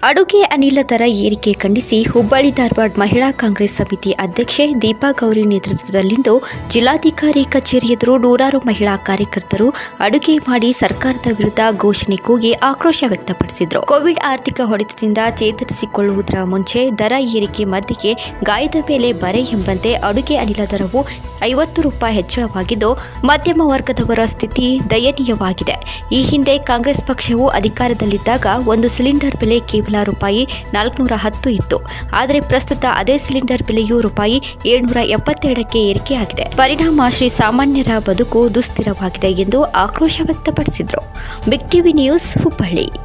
ಅಡುಗೆ ಅನಿಲ ದರ ಏರಿಕೆ ಖಂಡಿಸಿ ಹುಬ್ಬಳ್ಳಿ ಧಾರವಾಡ ಮಹಿಳಾ ಕಾಂಗ್ರೆಸ್ ಸಮಿತಿ ಅಧ್ಯಕ್ಷೆ ದೀಪಾ ಗೌರಿ ನೇತೃತ್ವದಲ್ಲಿಂದು ಜಿಲ್ಲಾಧಿಕಾರಿ ಕಚೇರಿ ಎದುರು ನೂರಾರು ಮಹಿಳಾ ಕಾರ್ಯಕರ್ತರು ಅಡುಗೆ ಮಾಡಿ ಸರ್ಕಾರದ ವಿರುದ್ಧ ಘೋಷಣೆ ಕೂಗಿ ಆಕ್ರೋಶ ವ್ಯಕ್ತಪಡಿಸಿದರು ಕೋವಿಡ್ ಆರ್ಥಿಕ ಹೊಡೆತದಿಂದ ಚೇತರಿಸಿಕೊಳ್ಳುವುದರ ಮುಂಚೆ ದರ ಏರಿಕೆ ಮಧ್ಯೆಗೆ ಗಾಯದ ಮೇಲೆ ಬರೆ ಎಂಬಂತೆ ಅಡುಗೆ ಅನಿಲ ದರವು ಐವತ್ತು ರೂಪಾಯಿ ಹೆಚ್ಚಳವಾಗಿದ್ದು ಮಧ್ಯಮ ವರ್ಗದವರ ಸ್ಥಿತಿ ದಯನೀಯವಾಗಿದೆ ಈ ಹಿಂದೆ ಕಾಂಗ್ರೆಸ್ ಪಕ್ಷವು ಅಧಿಕಾರದಲ್ಲಿದ್ದಾಗ ಒಂದು ಸಿಲಿಂಡರ್ ಬೆಲೆ ಕೇವಲ ರೂಪಾಯಿ ನಾಲ್ಕುನೂರ ಹತ್ತು ಇತ್ತು ಆದರೆ ಪ್ರಸ್ತುತ ಅದೇ ಸಿಲಿಂಡರ್ ಬೆಲೆಯು ರೂಪಾಯಿ ಏಳ್ನೂರ ಎಪ್ಪತ್ತೆರಡಕ್ಕೆ ಏರಿಕೆಯಾಗಿದೆ ಪರಿಣಾಮ ಶ್ರೀ ಸಾಮಾನ್ಯರ ಬದುಕು ದುಸ್ಥಿರವಾಗಿದೆ ಎಂದು ಆಕ್ರೋಶ ವ್ಯಕ್ತಪಡಿಸಿದರು ಬಿಗ್ ಟಿವಿ ನ್ಯೂಸ್ ಹುಬ್ಬಳ್ಳಿ